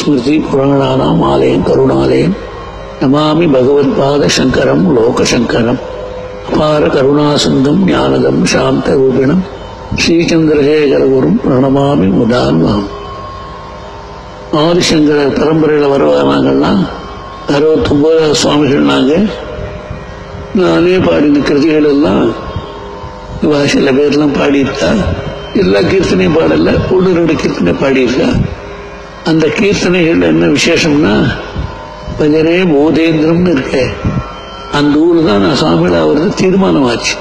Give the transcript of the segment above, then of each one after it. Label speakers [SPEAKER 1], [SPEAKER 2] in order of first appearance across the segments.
[SPEAKER 1] ஸ்மிருதி புராணானாம் ஆலயம் கருணாலயம் நமாமி பகவத்பாத சங்கரம் லோகசங்கரம் அபார கருணாசங்கம் ஞானதம் சாந்த ரூபிணம் ஸ்ரீச்சந்திரசேகரகுரும் பிரணமாமி முதான்வகம் ஆதிசங்கர பரம்பரையில் வருவாங்கலாம் அறுபத்தொன்பதாவது சுவாமிகள் நாங்கள் நானே பாடின கிருதிகள் எல்லாம் இவா சில பேர்லாம் பாடியிருக்கா எல்லா கீர்த்தனையும் பாடல ஒன்று ரெண்டு கீர்த்தனை பாடியிருக்கா அந்த கீர்த்தனைகள் என்ன விசேஷம்னா பஜனே போதேந்திரம்னு இருக்க அந்த ஊர் தான் நான் சாமியில் ஆகிறது தீர்மானமாச்சு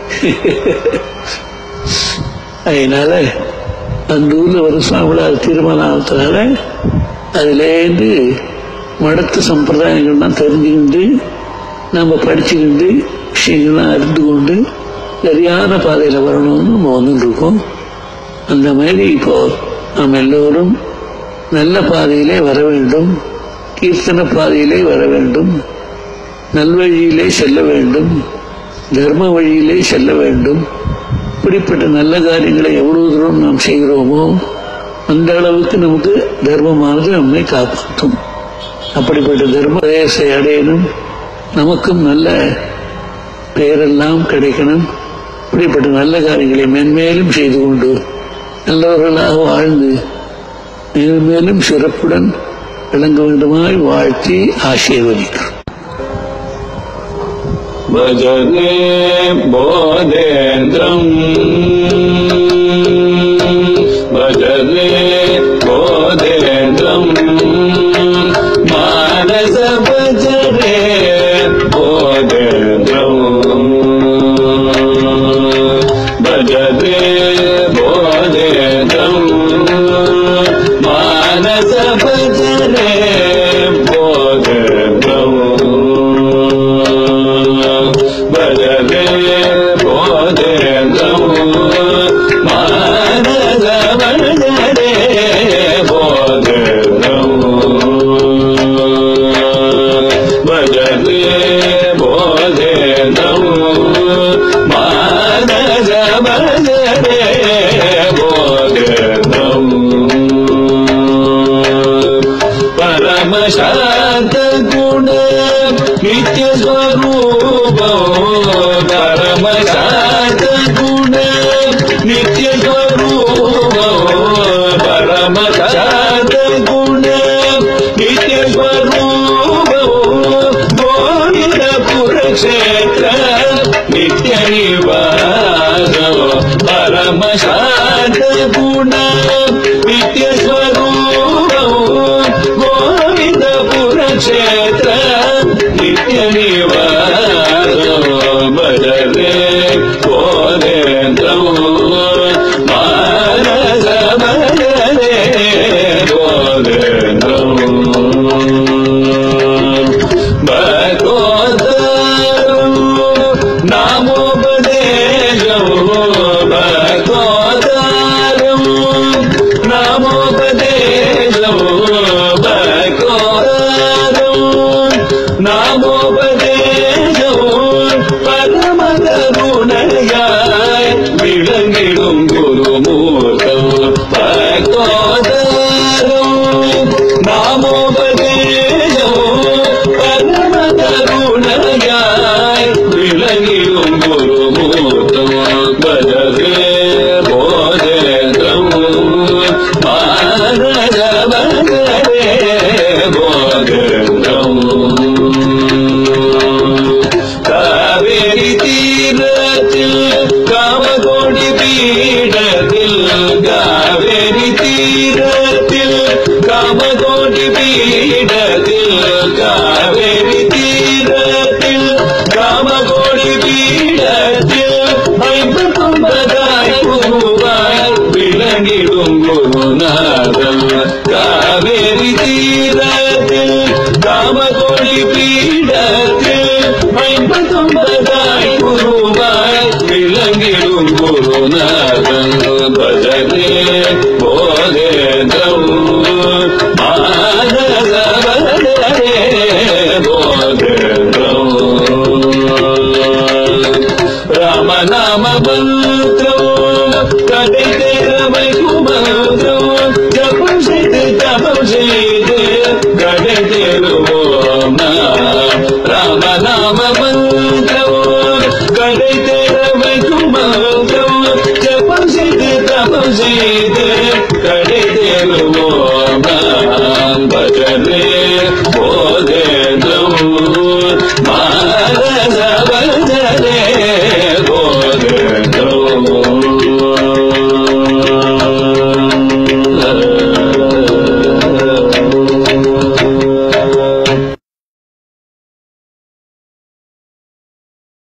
[SPEAKER 1] அதனால அந்த ஊர்ல ஒரு சாமியில் தீர்மானம் ஆகிறதுனால அதுலேருந்து மடத்து சம்பிரதாயங்கள்லாம் தெரிஞ்சுக்கிண்டு நம்ம படிச்சுக்கிண்டு விஷயங்கள்லாம் அறிந்து கொண்டு சரியான பாதையில் வரணும்னு நம்ம வந்துட்டு இருக்கோம் அந்த மாதிரி இப்போ நாம் எல்லோரும் நல்ல பாதையிலே வர வேண்டும் கீர்த்தன பாதையிலே வர வேண்டும் நல்வழியிலே செல்ல வேண்டும் தர்ம வழியிலே செல்ல வேண்டும் இப்படிப்பட்ட நல்ல காரியங்களை எவ்வளவு தூரம் நாம் செய்கிறோமோ அந்த அளவுக்கு நமக்கு தர்மமானது நம்மை காப்பாற்றும் அப்படிப்பட்ட தர்ம தேசை அடையணும் நமக்கும் நல்ல பெயரெல்லாம் கிடைக்கணும் இப்படிப்பட்ட நல்ல காரியங்களை மென்மேலும் செய்து கொண்டு நல்லவர்களாக வாழ்ந்து மேலும் மேலும் சிறப்புடன் விளங்க வேண்டுமாய் வாழ்த்தி ஆசீர்வதிக்கிறோம்
[SPEAKER 2] भजने बोधेन्द्रम् भजने बोधेन्द्रम् मानस भजने बोधेन्द्रम् भजने बोधेन्द्रम् मानस भजने बोधेन्द्रम् भजने बोधेन्द्रम् मानस भजने बोधेन्द्रम् भजने बोधेन्द्रम् मानस भजने बोधेन्द्रम् परमशान्त गुण नित्य स्वरूप परमशान्त गुण नित्य स्वरूप परमशान्त गुण नित्य स्वरूप गोविन्द कुरुक्षेत्र नित्य निवास परमशान्त गुण नित्य स्वरूप गोविन्द पुरक्षेत्र नित्य निवास भजरे गोदेन्द्रम् मानस भजरे गोदेन्द्रम् भगवतम् नामोपदेशम् भगवत தானம் செய்து கடை தேருவோம் பஜனை